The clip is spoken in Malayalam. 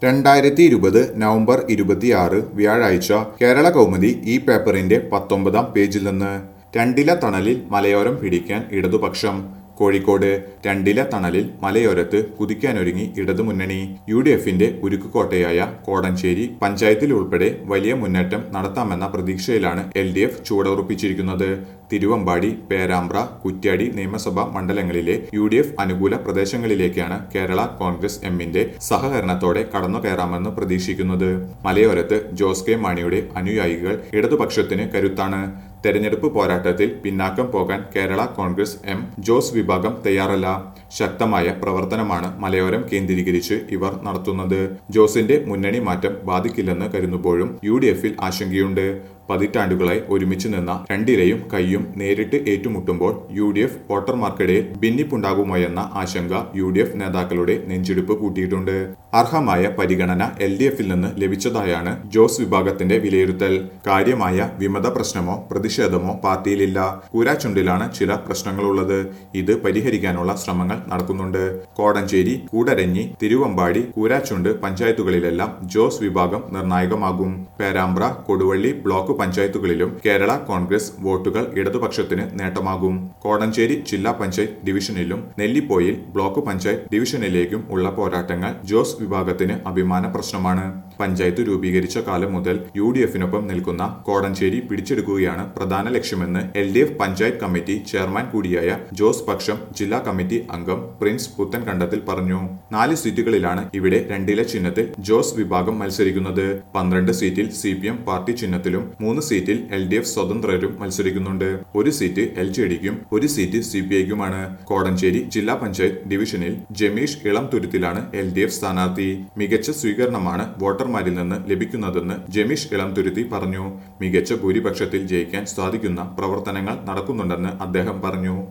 രണ്ടായിരത്തി ഇരുപത് നവംബർ ഇരുപത്തിയാറ് വ്യാഴാഴ്ച കേരള കൗമുദി ഈ പേപ്പറിന്റെ പത്തൊമ്പതാം പേജിൽ നിന്ന് രണ്ടില തണലിൽ മലയോരം പിടിക്കാൻ ഇടതുപക്ഷം കോഴിക്കോട് രണ്ടില തണലിൽ മലയോരത്ത് കുതിക്കാനൊരുങ്ങി ഇടതുമുന്നണി യു ഡി എഫിന്റെ ഉരുക്കുകോട്ടയായ കോടഞ്ചേരി പഞ്ചായത്തിൽ ഉൾപ്പെടെ വലിയ മുന്നേറ്റം നടത്താമെന്ന പ്രതീക്ഷയിലാണ് എൽ ഡി എഫ് ചുവടുറപ്പിച്ചിരിക്കുന്നത് തിരുവമ്പാടി പേരാമ്പ്ര കുറ്റ്യാടി നിയമസഭാ മണ്ഡലങ്ങളിലെ യു ഡി എഫ് അനുകൂല പ്രദേശങ്ങളിലേക്കാണ് കേരള കോൺഗ്രസ് എമ്മിന്റെ സഹകരണത്തോടെ കടന്നു കയറാമെന്ന് പ്രതീക്ഷിക്കുന്നത് മലയോരത്ത് ജോസ് കെ മാണിയുടെ അനുയായികൾ ഇടതുപക്ഷത്തിന് കരുത്താണ് തെരഞ്ഞെടുപ്പ് പോരാട്ടത്തിൽ പിന്നാക്കം പോകാൻ കേരള കോൺഗ്രസ് എം ജോസ് വിഭാഗം തയ്യാറല്ല ശക്തമായ പ്രവർത്തനമാണ് മലയോരം കേന്ദ്രീകരിച്ച് ഇവർ നടത്തുന്നത് ജോസിന്റെ മുന്നണി മാറ്റം ബാധിക്കില്ലെന്ന് കരുതുമ്പോഴും യു ഡി എഫിൽ ആശങ്കയുണ്ട് പതിറ്റാണ്ടുകളായി ഒരുമിച്ച് നിന്ന രണ്ടിരയും കൈയും നേരിട്ട് ഏറ്റുമുട്ടുമ്പോൾ യു ഡി എഫ് വോട്ടർമാർക്കിടയിൽ ഭിന്നിപ്പുണ്ടാകുമോയെന്ന ആശങ്ക യു ഡി എഫ് നേതാക്കളുടെ നെഞ്ചിടിപ്പ് കൂട്ടിയിട്ടുണ്ട് അർഹമായ പരിഗണന എൽ ഡി എഫിൽ നിന്ന് ലഭിച്ചതായാണ് ജോസ് വിഭാഗത്തിന്റെ വിലയിരുത്തൽ കാര്യമായ വിമത പ്രശ്നമോ പ്രതിഷേധമോ പാർട്ടിയിലില്ല കൂരാച്ചുണ്ടിലാണ് ചില പ്രശ്നങ്ങളുള്ളത് ഇത് പരിഹരിക്കാനുള്ള ശ്രമങ്ങൾ നടക്കുന്നുണ്ട് കോടഞ്ചേരി കൂടരഞ്ഞി തിരുവമ്പാടി കൂരാച്ചുണ്ട് പഞ്ചായത്തുകളിലെല്ലാം ജോസ് വിഭാഗം നിർണായകമാകും പേരാമ്പ്ര കൊടുവള്ളി ബ്ലോക്ക് പഞ്ചായത്തുകളിലും കേരള കോൺഗ്രസ് വോട്ടുകൾ ഇടതുപക്ഷത്തിന് നേട്ടമാകും കോടഞ്ചേരി ജില്ലാ പഞ്ചായത്ത് ഡിവിഷനിലും നെല്ലിപ്പോയിൽ ബ്ലോക്ക് പഞ്ചായത്ത് ഡിവിഷനിലേക്കും ഉള്ള പോരാട്ടങ്ങൾ ജോസ് വിഭാഗത്തിന് അഭിമാന പ്രശ്നമാണ് പഞ്ചായത്ത് രൂപീകരിച്ച കാലം മുതൽ യു ഡി എഫിനൊപ്പം നിൽക്കുന്ന കോടഞ്ചേരി പിടിച്ചെടുക്കുകയാണ് പ്രധാന ലക്ഷ്യമെന്ന് L D F panchayat committee chairman കൂടിയായ ജോസ് പക്ഷം ജില്ലാ കമ്മിറ്റി അംഗം പ്രിൻസ് പുത്തൻകണ്ടത്തിൽ പറഞ്ഞു നാല് സീറ്റുകളിലാണ് ഇവിടെ രണ്ടില ചിഹ്നത്തിൽ ജോസ് വിഭാഗം മത്സരിക്കുന്നത് പന്ത്രണ്ട് സീറ്റിൽ സി പി എം പാർട്ടി ചിഹ്നത്തിലും മൂന്ന് സീറ്റിൽ എൽ ഡി എഫ് സ്വതന്ത്രരും മത്സരിക്കുന്നുണ്ട് ഒരു സീറ്റ് എൽ ജെ ഡിക്കും ഒരു സീറ്റ് സി പി ഐക്കുമാണ് കോടഞ്ചേരി ജില്ലാ പഞ്ചായത്ത് ഡിവിഷനിൽ ജമീഷ് ഇളം തുരുത്തിലാണ് എൽ ഡി എഫ് സ്ഥാനാർത്ഥി മികച്ച സ്വീകരണമാണ് വോട്ടർമാരിൽ നിന്ന് ലഭിക്കുന്നതെന്ന് ജമീഷ് ഇളം തുരുത്തി പറഞ്ഞു മികച്ച ഭൂരിപക്ഷത്തിൽ ജയിക്കാൻ സാധിക്കുന്ന പ്രവർത്തനങ്ങൾ നടക്കുന്നുണ്ടെന്ന് അദ്ദേഹം പറഞ്ഞു